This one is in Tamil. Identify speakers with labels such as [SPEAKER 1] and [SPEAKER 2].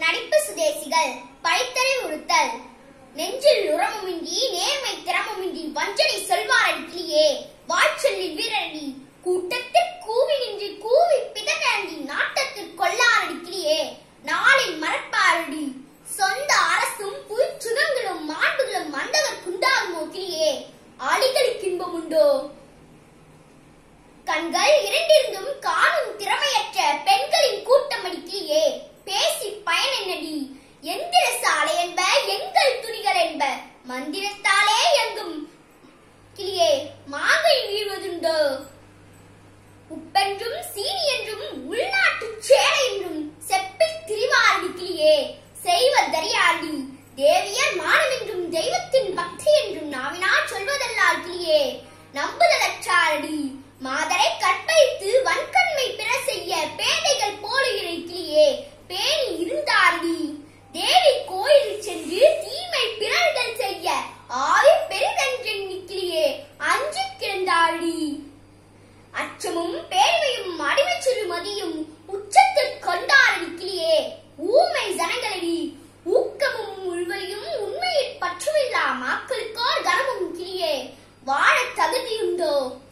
[SPEAKER 1] நடிப்பு சுதேசிகள் படைத்தலை உறுத்தல் நெஞ்சில் உரமுமின்றி நேர்மை திறமுமின்றி வஞ்சனை சொல்வாரடி கிளியே வாய்ச்சொல்லில் வீரரடி கூட்டத்தில் கூவி நின்று கூவி பிதகண்டி நாட்டத்தில் கொல்லாரடி கிளியே நாளை மறப்பாரடி சொந்த அரசும் புய் சுகங்களும் மாண்புகளும் மண்டவர் குண்டாகுமோ கிளியே ஆளிகளுக்கு இன்பம் உண்டோ கண்கள் இரண்டிருந்தும் காணும் திறமையற்ற பெண்களின் கூட்டம் அடிக்கிலேயே பேசி பயன் என்னடி எந்திர சாலை என்ப எங்கள் துணிகள் என்ப மந்திரத்தாலே எங்கும் கிளியே மாங்கை வீழ்வதுண்டோ உப்பென்றும் சீனி என்றும் உள்நாட்டு சேலை என்றும் செப்பில் திரிவாரடி கிளியே செய்வதறியாடி தேவியர் மானம் என்றும் தெய்வத்தின் பக்தி என்றும் நாவினால் சொல்வதல்லால் கிளியே நம்புதலற்றாரடி மாதரை கற்பழித்து வன்கண்மை பிற செய்ய பேதைகள் போலுகிற கிளியே பேணி இருந்தாரடி தேவி கோயிலில் சென்று தீமை பிறர்கள் செய்ய ஆவி பெரிதென்றெண்ணி கிளியே அஞ்சு கிடந்தாரடி அச்சமும் பேய்மையும் அடிமை மதியும் உச்சத்தில் கொண்டாரடி கிளியே ஊமை ஜனங்களடி ஊக்கமும் உள்வலியும் உண்மையில் பற்றுமில்லா மக்களுக்கோர் கனமும் கிளியே வாழ தகுதியுண்டோ